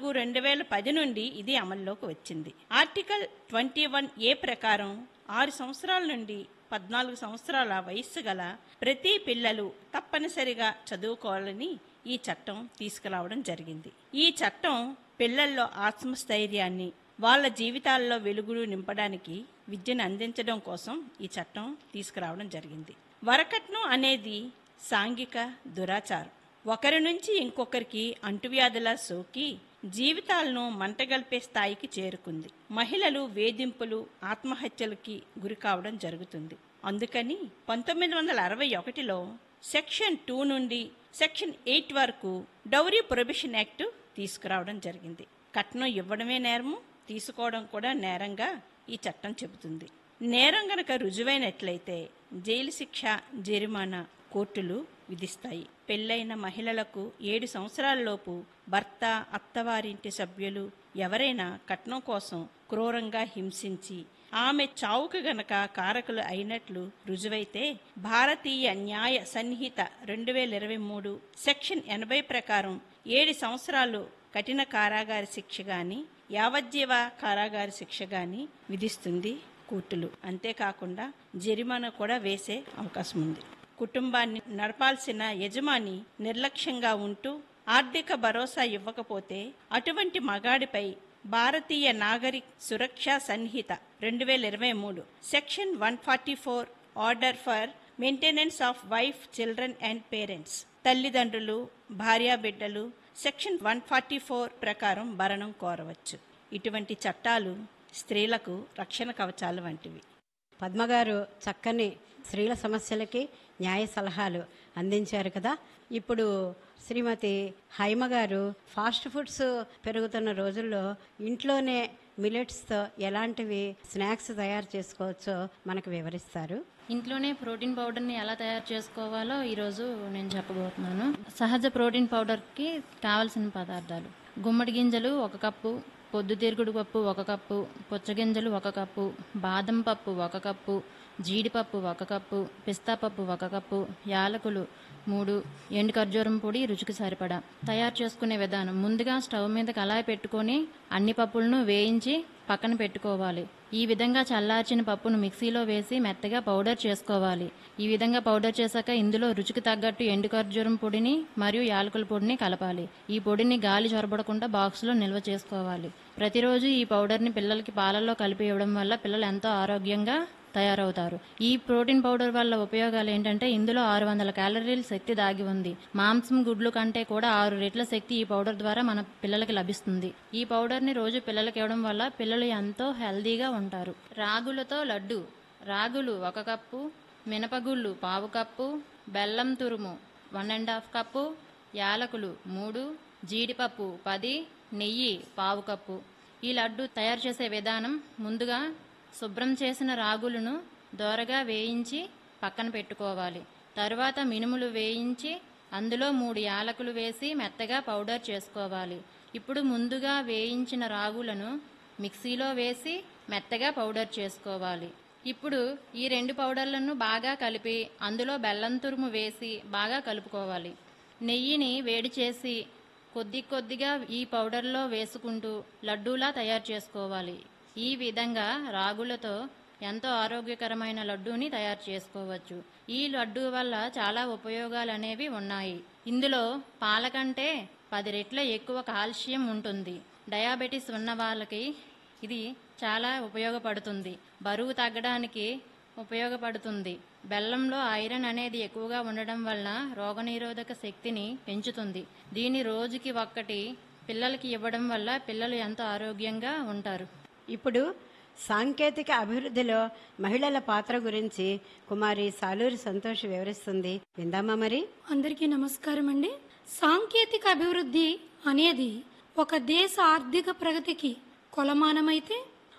రెండు వేల పది నుండి ఇది అమల్లోకి వచ్చింది ఆర్టికల్ ట్వంటీ వన్ ఏ ప్రకారం ఆరు సంవత్సరాల నుండి పద్నాలుగు సంవత్సరాల వయస్సు గల ప్రతి పిల్లలు తప్పనిసరిగా చదువుకోవాలని ఈ చట్టం తీసుకురావడం జరిగింది ఈ చట్టం పిల్లల్లో ఆత్మస్థైర్యాన్ని వాళ్ళ జీవితాల్లో వెలుగులు నింపడానికి విద్యను అందించడం కోసం ఈ చట్టం తీసుకురావడం జరిగింది వరకట్నం అనేది సాంఘిక దురాచారం ఒకరి నుంచి ఇంకొకరికి అంటువ్యాధుల సోకి జీవితాలను మంటగల్పే స్థాయికి చేరుకుంది మహిళలు వేధింపులు ఆత్మహత్యలకి గురి కావడం జరుగుతుంది అందుకని పంతొమ్మిది వందల అరవై ఒకటిలో సెక్షన్ టూ నుండి సెక్షన్ ఎయిట్ వరకు డౌరీ ప్రొబిషన్ యాక్ట్ తీసుకురావడం జరిగింది కట్నం ఇవ్వడమే నేరము తీసుకోవడం కూడా నేరంగా ఈ చట్టం చెబుతుంది నేరం గనక రుజువైనట్లయితే జైలు శిక్ష జరిమానా కోర్టులు విధిస్తాయి పెళ్ళైన మహిళలకు ఏడు సంవత్సరాలలోపు భర్త అత్తవారింటి సభ్యులు ఎవరైనా కట్నం కోసం క్రూరంగా హింసించి ఆమె చావుకు గనక కారకులు అయినట్లు రుజువైతే భారతీయ న్యాయ సన్నిహిత రెండు వేల ఇరవై మూడు సెక్షన్ ఎనభై ప్రకారం ఏడు సంవత్సరాలు కఠిన కారాగార శిక్ష గాని యావజ్జీవ కారాగార శిక్ష గాని విధిస్తుంది కోర్టులు అంతేకాకుండా జరిమానా కూడా వేసే అవకాశం ఉంది కుటుంబాన్ని నడపాల్సిన యజమాని నిర్లక్ష్యంగా ఉంటూ ఆర్థిక భరోసా ఇవ్వకపోతే అటువంటి మగాడిపై భారతీయ నాగరిక్ సురక్షా సంహిత రెండు వేల ఇరవై మూడు section one forty four order for maintenance of wife children and parents తల్లిదండ్రులు భార్యాబిడ్డలు సెక్షన్ వన్ ఫార్టీ ఫోర్ ప్రకారం భరణం కోరవచ్చు ఇటువంటి చట్టాలు స్త్రీలకు రక్షణ కవచాలు వంటివి పద్మగారు చక్కని స్త్రీల సమస్యలకి న్యాయ సలహాలు అందించారు కదా ఇప్పుడు శ్రీమతి హైమ గారు ఫాస్ట్ ఫుడ్స్ పెరుగుతున్న రోజుల్లో ఇంట్లోనే మిలెట్స్తో ఎలాంటివి స్నాక్స్ తయారు చేసుకోవచ్చో మనకు వివరిస్తారు ఇంట్లోనే ప్రోటీన్ పౌడర్ని ఎలా తయారు చేసుకోవాలో ఈరోజు నేను చెప్పబోతున్నాను సహజ ప్రోటీన్ పౌడర్కి కావలసిన పదార్థాలు గుమ్మడి గింజలు ఒక కప్పు పొద్దుతిరుగుడు పప్పు ఒక కప్పు పుచ్చగింజలు ఒక కప్పు బాదం పప్పు ఒక కప్పు జీడిపప్పు ఒక కప్పు పిస్తా పప్పు ఒక కప్పు యాలకులు మూడు ఎండు ఖర్జూరం పొడి రుచికి సరిపడా తయారు చేసుకునే విధానం ముందుగా స్టవ్ మీద కళాయి పెట్టుకొని అన్ని పప్పులను వేయించి పక్కన పెట్టుకోవాలి ఈ విధంగా చల్లార్చిన పప్పును మిక్సీలో వేసి మెత్తగా పౌడర్ చేసుకోవాలి ఈ విధంగా పౌడర్ చేశాక ఇందులో రుచికి తగ్గట్టు ఎండు ఖర్జూరం పొడిని మరియు యాలకుల పొడిని కలపాలి ఈ పొడిని గాలి చొరబడకుండా బాక్స్లో నిల్వ చేసుకోవాలి ప్రతిరోజు ఈ పౌడర్ని పిల్లలకి పాలల్లో కలిపి ఇవ్వడం వల్ల పిల్లలు ఎంతో ఆరోగ్యంగా తయారవుతారు ఈ ప్రోటీన్ పౌడర్ వల్ల ఉపయోగాలు ఏంటంటే ఇందులో ఆరు వందల క్యాలరీల శక్తి దాగి ఉంది మాంసం గుడ్లు కంటే కూడా ఆరు రెట్ల శక్తి ఈ పౌడర్ ద్వారా మన పిల్లలకి లభిస్తుంది ఈ పౌడర్ ని రోజు పిల్లలకి ఇవ్వడం వల్ల పిల్లలు ఎంతో హెల్దీగా ఉంటారు రాగులతో లడ్డు రాగులు ఒక కప్పు మినపగుళ్ళు పావు కప్పు బెల్లం తురుము వన్ అండ్ హాఫ్ కప్పు యాలకులు మూడు జీడిపప్పు పది నెయ్యి పావు కప్పు ఈ లడ్డు తయారు చేసే విధానం ముందుగా శుభ్రం చేసిన రాగులను దోరగా వేయించి పక్కన పెట్టుకోవాలి తరువాత మినుములు వేయించి అందులో మూడు యాలకులు వేసి మెత్తగా పౌడర్ చేసుకోవాలి ఇప్పుడు ముందుగా వేయించిన రాగులను మిక్సీలో వేసి మెత్తగా పౌడర్ చేసుకోవాలి ఇప్పుడు ఈ రెండు పౌడర్లను బాగా కలిపి అందులో బెల్లం తురుము వేసి బాగా కలుపుకోవాలి నెయ్యిని వేడి చేసి కొద్ది కొద్దిగా ఈ పౌడర్లో వేసుకుంటూ లడ్డూలా తయారు చేసుకోవాలి ఈ విధంగా రాగులతో ఎంతో ఆరోగ్యకరమైన లడ్డూని తయారు చేసుకోవచ్చు ఈ లడ్డూ వల్ల చాలా ఉపయోగాలు అనేవి ఉన్నాయి ఇందులో పాల కంటే పది రెట్ల ఎక్కువ కాల్షియం ఉంటుంది డయాబెటీస్ ఉన్న వాళ్ళకి ఇది చాలా ఉపయోగపడుతుంది బరువు తగ్గడానికి ఉపయోగపడుతుంది బెల్లంలో ఐరన్ అనేది ఎక్కువగా ఉండడం వలన రోగనిరోధక శక్తిని పెంచుతుంది దీని రోజుకి ఒక్కటి పిల్లలకి ఇవ్వడం వల్ల పిల్లలు ఎంతో ఆరోగ్యంగా ఉంటారు ఇప్పుడు సాంకేతిక అభివృద్ధిలో మహిళల పాత్ర గురించి కుమారి సాలూరి సంతోష్ వివరిస్తుంది విందామా మరి అందరికీ నమస్కారం అండి సాంకేతిక అభివృద్ధి అనేది ఒక దేశ ఆర్థిక ప్రగతికి కొలమానమైతే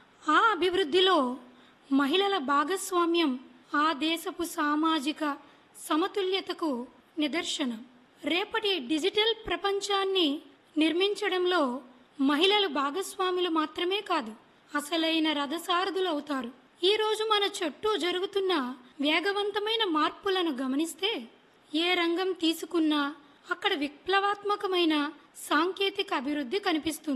ఆ అభివృద్ధిలో మహిళల భాగస్వామ్యం ఆ దేశపు సామాజిక సమతుల్యతకు నిదర్శనం రేపటి డిజిటల్ ప్రపంచాన్ని నిర్మించడంలో మహిళలు భాగస్వాములు మాత్రమే కాదు అసలైన రథసారథులు అవుతారు ఈ రోజు మన చుట్టూ జరుగుతున్న వేగవంతమైన మార్పులను గమనిస్తే ఏ రంగం తీసుకున్నా అక్కడ విప్లవాత్మకమైన సాంకేతిక అభివృద్ధి కనిపిస్తుంది